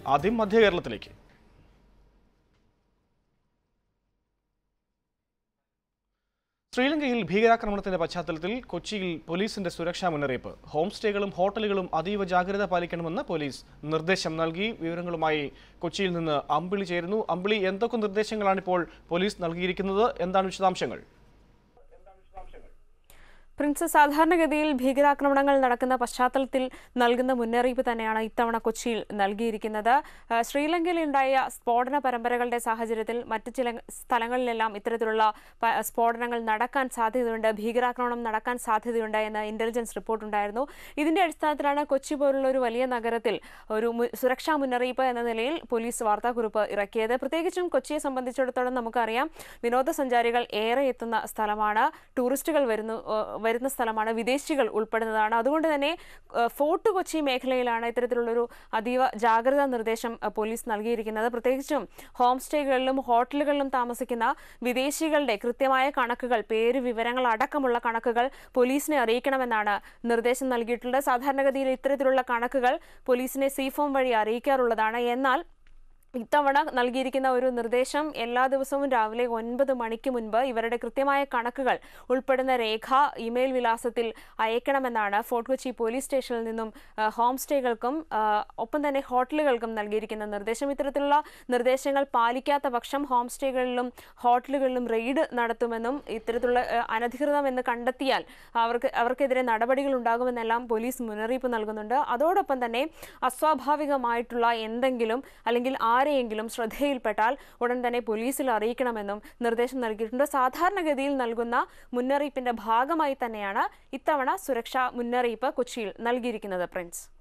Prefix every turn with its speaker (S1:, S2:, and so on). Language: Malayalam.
S1: ആദ്യം മധ്യ കേരളത്തിലേക്ക് ശ്രീലങ്കയിൽ ഭീകരാക്രമണത്തിന്റെ പശ്ചാത്തലത്തിൽ കൊച്ചിയിൽ പോലീസിന്റെ സുരക്ഷാ മുന്നറിയിപ്പ് ഹോം സ്റ്റേകളും ഹോട്ടലുകളും അതീവ ജാഗ്രത പാലിക്കണമെന്ന് പോലീസ് നിർദ്ദേശം നൽകി വിവരങ്ങളുമായി കൊച്ചിയിൽ നിന്ന് അമ്പിളി ചേരുന്നു അമ്പിളി എന്തൊക്കെ നിർദ്ദേശങ്ങളാണ് ഇപ്പോൾ പോലീസ് നൽകിയിരിക്കുന്നത് എന്താണ് വിശദാംശങ്ങൾ
S2: പ്രിൻസ് സാധാരണഗതിയിൽ ഭീകരാക്രമണങ്ങൾ നടക്കുന്ന പശ്ചാത്തലത്തിൽ നൽകുന്ന മുന്നറിയിപ്പ് തന്നെയാണ് ഇത്തവണ കൊച്ചിയിൽ നൽകിയിരിക്കുന്നത് ആ, ശ്രീലങ്കയിലുണ്ടായ സ്ഫോടന പരമ്പരകളുടെ സാഹചര്യത്തിൽ മറ്റ് ചില സ്ഥലങ്ങളിലെല്ലാം ഇത്തരത്തിലുള്ള പ- സ്ഫോടനങ്ങൾ നടക്കാൻ സാധ്യതയുണ്ട് ഭീകരാക്രമണം നടക്കാൻ സാധ്യതയുണ്ട് എന്ന ഇന്റലിജൻസ് റിപ്പോർട്ടുണ്ടായിരുന്നു ഇതിന്റെ അടിസ്ഥാനത്തിലാണ് കൊച്ചി പോലുള്ള ഒരു വലിയ നഗരത്തിൽ ഒരു മു- സുരക്ഷാ മുന്നറിയിപ്പ് എന്ന നിലയിൽ പോലീസ് വാർത്താക്കുറിപ്പ് ഇറക്കിയത് പ്രത്യേകിച്ചും കൊച്ചിയെ സംബന്ധിച്ചിടത്തോളം നമുക്കറിയാം വിനോദസഞ്ചാരികൾ ഏറെ എത്തുന്ന സ്ഥലമാണ് ടൂറിസ്റ്റുകൾ വരുന്നു ഏഹ് വരുന്ന സ്ഥലമാണ് വിദേശികൾ ഉൾപ്പെടുന്നതാണ് അതുകൊണ്ട് തന്നെ ഏഹ് ഫോർട്ട് കൊച്ചി മേഖലയിലാണ് ഇത്തരത്തിലുള്ളൊരു അതീവ ജാഗ്രതാ നിർദ്ദേശം ഏഹ് പോലീസ് നൽകിയിരിക്കുന്നത് പ്രത്യേകിച്ചും ഹോം സ്റ്റേകളിലും ഹോട്ടലുകളിലും താമസിക്കുന്ന വിദേശികളുടെ കൃത്യമായ കണക്കുകൾ പേര് വിവരങ്ങൾ അടക്കമുള്ള കണക്കുകൾ പോലീസിനെ അറിയിക്കണമെന്നാണ് നിർദ്ദേശം നൽകിയിട്ടുള്ളത് സാധാരണഗതിയിൽ ഇത്തരത്തിലുള്ള കണക്കുകൾ പോലീസിനെ സി ഫോം വഴി അറിയിക്കാറുള്ളതാണ് എന്നാൽ ഇത്തവണ നൽകിയിരിക്കുന്ന ഒരു നിർദ്ദേശം എല്ലാ ദിവസവും രാവിലെ ഒൻപത് മണിക്ക് മുൻപ് ഇവരുടെ കൃത്യമായ കണക്കുകൾ ഉൾപ്പെടുന്ന രേഖ ഇമെയിൽ വിലാസത്തിൽ അയക്കണമെന്നാണ് ഫോർട്ട് കൊച്ചി പോലീസ് സ്റ്റേഷനിൽ നിന്നും ആ, ഹോം സ്റ്റേകൾക്കും ആ, ഒപ്പം തന്നെ ഹോട്ടലുകൾക്കും നൽകിയിരിക്കുന്ന നിർദ്ദേശം ഇത്തരത്തിലുള്ള നിർദ്ദേശങ്ങൾ പാലിക്കാത്ത പക്ഷം ഹോം സ്റ്റേകളിലും ഹോട്ടലുകളിലും റെയ്ഡ് നടത്തുമെന്നും ഇത്തരത്തിലുള്ള ആ, അനധികൃതമെന്ന് കണ്ടെത്തിയാൽ അവർക്ക് അവർക്കെതിരെ നടപടികൾ ഉണ്ടാകുമെന്നെല്ലാം പോലീസ് മുന്നറിയിപ്പ് നൽകുന്നുണ്ട് അതോടൊപ്പം തന്നെ അസ്വാഭാവികമായിട്ടുള്ള എന്തെങ്കിലും അല്ലെങ്കിൽ ആരെയെങ്കിലും ശ്രദ്ധയിൽപ്പെട്ടാൽ ഉടൻ തന്നെ പോലീസിൽ അറിയിക്കണമെന്നും നിർദ്ദേശം നൽകിയിട്ടുണ്ട് സാധാരണഗതിയിൽ നൽകുന്ന മുന്നറിയിപ്പിന്റെ ഭാഗമായി തന്നെയാണ് ഇത്തവണ സുരക്ഷാ മുന്നറിയിപ്പ് കൊച്ചിയിൽ നൽകിയിരിക്കുന്നത് പ്രിൻസ്